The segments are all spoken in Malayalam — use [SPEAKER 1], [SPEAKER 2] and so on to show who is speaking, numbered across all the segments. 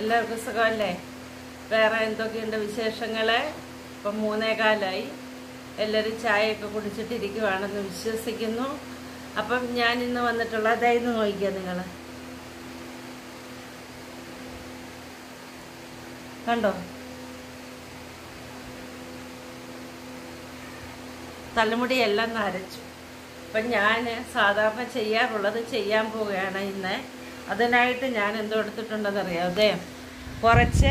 [SPEAKER 1] എല്ലാവർക്കും സുഖമല്ലേ വേറെ എന്തൊക്കെയുണ്ട് വിശേഷങ്ങള് ഇപ്പം മൂന്നേകാലായി എല്ലാവരും ചായയൊക്കെ കുടിച്ചിട്ടിരിക്കുവാണെന്ന് വിശ്വസിക്കുന്നു അപ്പം ഞാൻ ഇന്ന് വന്നിട്ടുള്ള അതായിരുന്നു നോക്കിക്കുക നിങ്ങൾ കണ്ടോ തലമുടിയെല്ലാം നരച്ചു അപ്പം ഞാൻ സാധാരണ ചെയ്യാറുള്ളത് ചെയ്യാൻ പോവുകയാണ് ഇന്ന് അതിനായിട്ട് ഞാൻ എന്തോ എടുത്തിട്ടുണ്ടെന്നറിയാം അതെ കുറച്ച്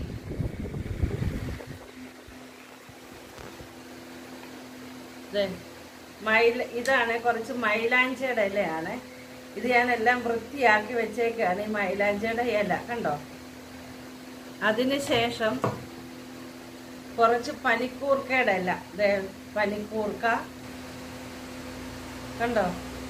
[SPEAKER 1] ദേ, മൈല ഇതാണ് കുറച്ച് മൈലാഞ്ചിയുടെ ഇലയാണ് ഇത് ഞാൻ എല്ലാം വൃത്തിയാക്കി വെച്ചേക്കാണ് ഈ മൈലാഞ്ചിയുടെ ഇല കണ്ടോ അതിനുശേഷം കുറച്ച് പനിക്കൂർക്കയുടെ ഇല ദേ പനിക്കൂർക്ക കണ്ടോ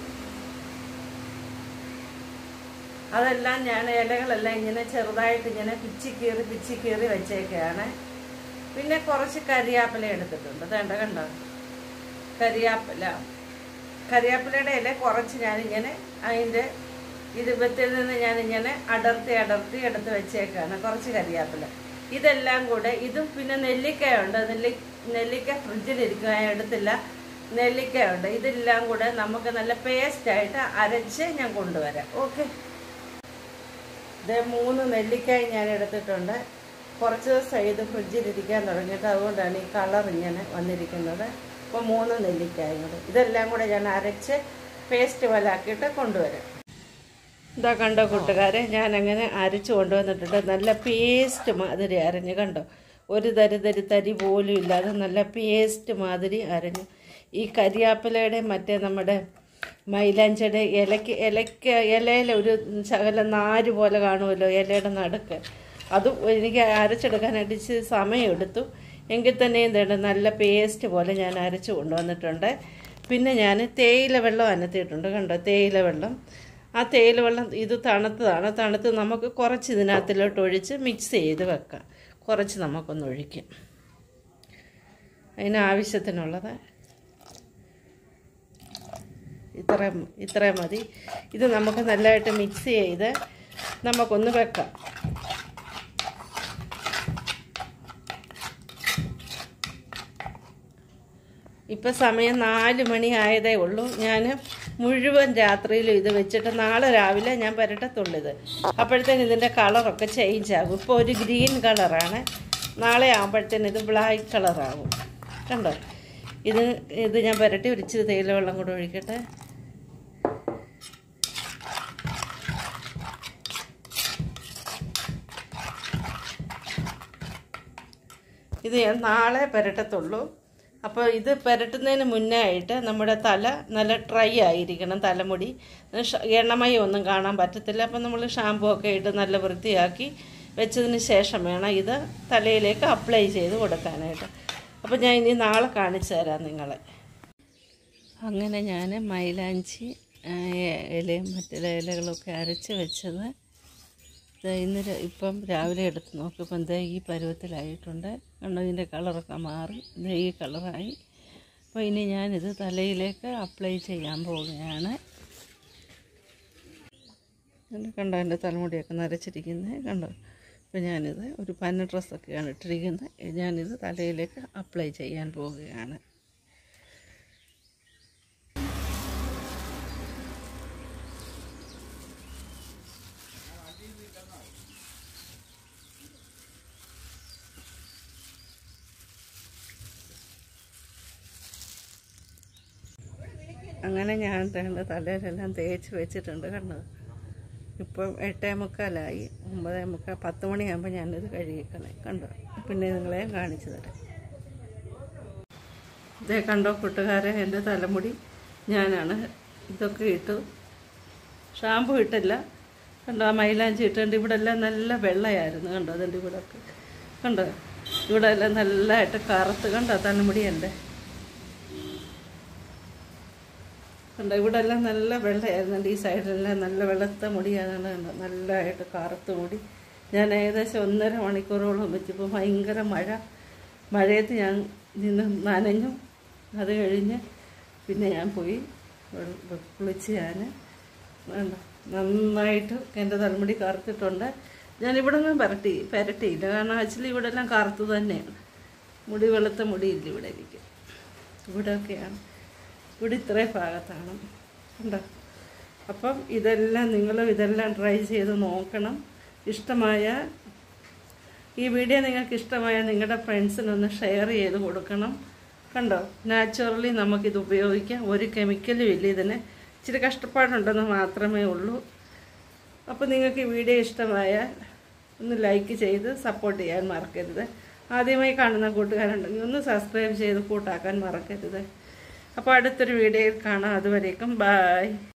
[SPEAKER 1] അതെല്ലാം ഞാൻ ഇലകളെല്ലാം ഇങ്ങനെ ചെറുതായിട്ട് ഇങ്ങനെ പിച്ചി കീറി പിച്ചി കീറി വെച്ചേക്കാണ് പിന്നെ കുറച്ച് കരിയാപ്പില എടുത്തിട്ടുണ്ട് വേണ്ട കണ്ടോ കരിയാപ്പില കരിയാപ്പിലയുടെ ഇല കുറച്ച് ഞാനിങ്ങനെ അതിൻ്റെ ഇരുപത്തിൽ നിന്ന് ഞാനിങ്ങനെ അടർത്തി അടർത്തി എടുത്ത് വെച്ചേക്കാണ് കുറച്ച് കരിയാപ്പില ഇതെല്ലാം കൂടെ ഇതും പിന്നെ നെല്ലിക്കയുണ്ട് നെല്ലി നെല്ലിക്ക ഫ്രിഡ്ജിലിരിക്കും ഞാൻ എടുത്തില്ല നെല്ലിക്കയുണ്ട് ഇതെല്ലാം കൂടെ നമുക്ക് നല്ല പേസ്റ്റായിട്ട് അരച്ച് ഞാൻ കൊണ്ടുവരാം ഓക്കെ ഇത് മൂന്ന് നെല്ലിക്കായി ഞാൻ എടുത്തിട്ടുണ്ട് കുറച്ച് ദിവസം ഇത് ഫ്രിഡ്ജിലിരിക്കാൻ തുടങ്ങിയിട്ട് അതുകൊണ്ടാണ് ഈ കളർ ഇങ്ങനെ വന്നിരിക്കുന്നത് അപ്പോൾ മൂന്ന് നെല്ലിക്കായും കൂടെ ഇതെല്ലാം കൂടെ ഞാൻ അരച്ച് പേസ്റ്റ് പോലെ ആക്കിയിട്ട് കൊണ്ടുവരാം ഇതാ കണ്ടോ കൂട്ടുകാരെ ഞാൻ അങ്ങനെ അരച്ച് കൊണ്ടുവന്നിട്ടുണ്ട് നല്ല പേസ്റ്റ് മാതിരി അരഞ്ഞ് കണ്ടോ ഒരു തരി തരി തരി പോലും ഇല്ലാതെ നല്ല പേസ്റ്റ് മാതിരി അരഞ്ഞു ഈ കരിയാപ്പിലയുടെ മറ്റേ നമ്മുടെ മൈലാഞ്ചിയുടെ ഇലയ്ക്ക് ഇലയ്ക്ക് ഇലയിൽ ഒരു ശകലം നാര് പോലെ കാണുമല്ലോ ഇലയുടെ നടുക്ക് അത് എനിക്ക് അരച്ചെടുക്കാനായിട്ട് ഇച്ചിരി സമയമെടുത്തു എങ്കിൽ തന്നെ എന്താണ് നല്ല പേസ്റ്റ് പോലെ ഞാൻ അരച്ച് കൊണ്ടുവന്നിട്ടുണ്ട് പിന്നെ ഞാൻ തേയില വെള്ളം അനത്തിയിട്ടുണ്ട് കണ്ടോ തേയില വെള്ളം ആ തേയില വെള്ളം ഇത് തണുത്തതാണ് തണുത്ത് നമുക്ക് കുറച്ച് ഇതിനകത്തിലോട്ട് ഒഴിച്ച് മിക്സ് ചെയ്ത് വെക്കാം കുറച്ച് നമുക്കൊന്ന് ഒഴിക്കാം അതിന് ആവശ്യത്തിനുള്ളത് ഇത്രയും ഇത്രയും മതി ഇത് നമുക്ക് നല്ലതായിട്ട് മിക്സ് ചെയ്ത് നമുക്കൊന്ന് വെക്കാം ഇപ്പം സമയം നാല് മണി ആയതേ ഉള്ളൂ ഞാൻ മുഴുവൻ രാത്രിയിലും ഇത് വെച്ചിട്ട് നാളെ രാവിലെ ഞാൻ പുരട്ടത്തുള്ളൂ ഇത് അപ്പോഴത്തേന് ഇതിൻ്റെ കളറൊക്കെ ചേഞ്ച് ആകും ഇപ്പോൾ ഒരു ഗ്രീൻ കളറാണ് നാളെ ആകുമ്പോഴത്തേന് ഇത് ബ്ലാക്ക് കളറാകും കണ്ടോ ഇത് ഇത് ഞാൻ പുരട്ടി ഒരു ഇച്ചിരി തേയില വെള്ളം കൂടെ ഒഴിക്കട്ടെ ഇത് ഞാൻ നാളെ പുരട്ടത്തുള്ളൂ അപ്പോൾ ഇത് പുരട്ടുന്നതിന് മുന്നേ ആയിട്ട് നമ്മുടെ തല നല്ല ഡ്രൈ ആയിരിക്കണം തലമുടി ഷ- എണ്ണമയം ഒന്നും കാണാൻ പറ്റത്തില്ല അപ്പോൾ നമ്മൾ ഷാമ്പൂ ഒക്കെ ഇട്ട് നല്ല വൃത്തിയാക്കി വെച്ചതിന് ശേഷം വേണം ഇത് തലയിലേക്ക് അപ്ലൈ ചെയ്ത് കൊടുക്കാനായിട്ട് അപ്പോൾ ഞാൻ ഇനി നാളെ കാണിച്ചു തരാം നിങ്ങളെ അങ്ങനെ ഞാൻ മൈലാഞ്ചി ആ, ഇലയും മറ്റുള്ള ഇലകളൊക്കെ അരച്ച് വെച്ചത് ദേ ഇന്ന് ര- ഇപ്പം രാവിലെ എടുത്ത് നോക്കിയപ്പം ദേ ഈ പരുവത്തിലായിട്ടുണ്ട് കണ്ടോ ഇതിൻ്റെ കളറൊക്കെ മാറി ദേ ഈ കളറായി അപ്പോൾ ഇനി ഞാനിത് തലയിലേക്ക് അപ്ലൈ ചെയ്യാൻ പോവുകയാണ് ഇത് കണ്ടോ എൻ്റെ തലമുടിയൊക്കെ നരച്ചിരിക്കുന്നത് കണ്ടോ അപ്പോൾ ഞാനിത് ഒരു പന്ന ഡ്രസ്സൊക്കെയാണ് ഇട്ടിരിക്കുന്നത് ഞാനിത് തലയിലേക്ക് അപ്ലൈ ചെയ്യാൻ പോവുകയാണ് അങ്ങനെ ഞാൻ തേണ്ട തലയിലെല്ലാം തേച്ച് വെച്ചിട്ടുണ്ട് കണ്ടത് ഇപ്പം എട്ടേ മുക്കാലായി ഒമ്പതേ മുക്കാൽ പത്ത് മണിയാകുമ്പോൾ ഞാനിത് കഴുകിക്കളെ കണ്ടോ പിന്നെ നിങ്ങളെ കാണിച്ചു തരാം ഇതേ കണ്ടോ കൂട്ടുകാരെ എൻ്റെ തലമുടി ഞാനാണ് ഇതൊക്കെ ഇട്ടു ഷാമ്പു ഇട്ടില്ല കണ്ടോ ആ മൈലാഞ്ചി ഇട്ടുണ്ട് ഇവിടെ എല്ലാം നല്ല വെള്ളയായിരുന്നു കണ്ടോ അതിൻ്റെ ഇവിടെ ഒക്കെ കണ്ടോ ഇവിടെ എല്ലാം നല്ലതായിട്ട് കറുത്ത് കണ്ടോ തലമുടി എൻ്റെ കണ്ടോ ഇവിടെ എല്ലാം നല്ല വെള്ളയായിരുന്നു ഈ സൈഡിലെല്ലാം നല്ല വെളുത്ത മുടിയാണ് കണ്ടോ നല്ലതായിട്ട് കറുത്ത മുടി ഞാൻ ഏകദേശം ഒന്നര മണിക്കൂറോളം വെച്ചപ്പോൾ ഭയങ്കര മഴ മഴയത്ത് ഞാൻ നിന്ന് നനഞ്ഞു അത് കഴിഞ്ഞ് പിന്നെ ഞാൻ പോയി വെള്ള- കുളിച്ച് ഞാൻ വേണ്ട നന്നായിട്ട് എൻ്റെ തലമുടി കറുത്തിട്ടുണ്ട് ഞാനിവിടെ ഒന്നും പരട്ടി പരട്ടിയില്ല കാരണം ആക്ച്വലി ഇവിടെ എല്ലാം കറുത്ത് തന്നെയാണ് മുടി വെളുത്ത മുടിയില്ല ഇവിടെ എനിക്ക് ഇവിടെയൊക്കെയാണ് ഇവിടെ ഇത്രയും ഭാഗത്താണ് ഉണ്ടോ അപ്പം ഇതെല്ലാം നിങ്ങളും ഇതെല്ലാം ട്രൈ ചെയ്ത് നോക്കണം ഇഷ്ടമായ ഈ വീഡിയോ നിങ്ങൾക്ക് ഇഷ്ടമായ നിങ്ങളുടെ ഫ്രണ്ട്സിനൊന്ന് ഷെയർ ചെയ്ത് കൊടുക്കണം കണ്ടോ നാച്ചുറലി നമുക്കിത് ഉപയോഗിക്കാം ഒരു കെമിക്കലും ഇല്ല ഇതിന് ഇച്ചിരി കഷ്ടപ്പാടുണ്ടെന്ന് മാത്രമേ ഉള്ളൂ അപ്പോൾ നിങ്ങൾക്ക് ഈ വീഡിയോ ഇഷ്ടമായാൽ ഒന്ന് ലൈക്ക് ചെയ്ത് സപ്പോർട്ട് ചെയ്യാൻ മറക്കരുത് ആദ്യമായി കാണുന്ന കൂട്ടുകാരുണ്ടെങ്കിൽ ഒന്ന് സബ്സ്ക്രൈബ് ചെയ്ത് കൂട്ടാക്കാൻ മറക്കരുത് അപ്പോൾ അടുത്തൊരു വീഡിയോയിൽ കാണാം അതുവരേക്കും ബായ്